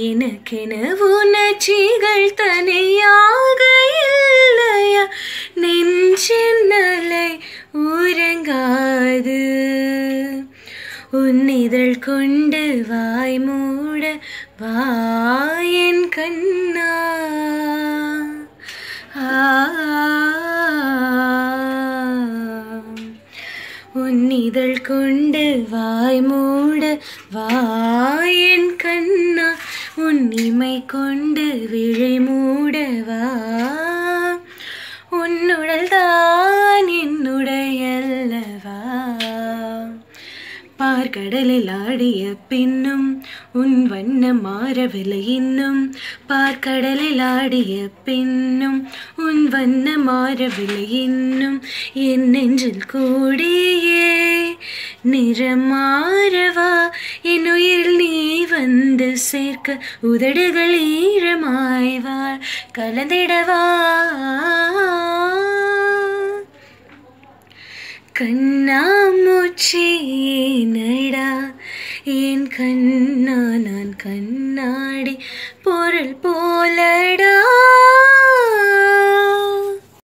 எனக்கென உணர்ச்சிகள் தனியாக இல்லையா நெஞ்சின்னலை உறங்காது உன்னிதழ் கொண்டு வாய் மூட வாயன் கண்ணா உன்னிதழ் கொண்டு வாய் மூட வாயன் கண்ணா உன் இமை கொண்டு விழி மூடவா உன்னுடல் தான் என்னுடையல்லவா பார்க்கடலில் ஆடிய பின்னும் உன் வண்ணம் மாறவில்லை இன்னும் பார்க்கடலில் ஆடிய பின்னும் உன் வண்ணம் மாறவில்லை இன்னும் என் நெஞ்சில் கூடியே நிறம் மாறவா என் உயிரில் நீ வந்து சேர்க்க உதடுகள் ஈரமாய்வாள் கலந்திடவா கண்ணாமூச்சி நடா என் கண்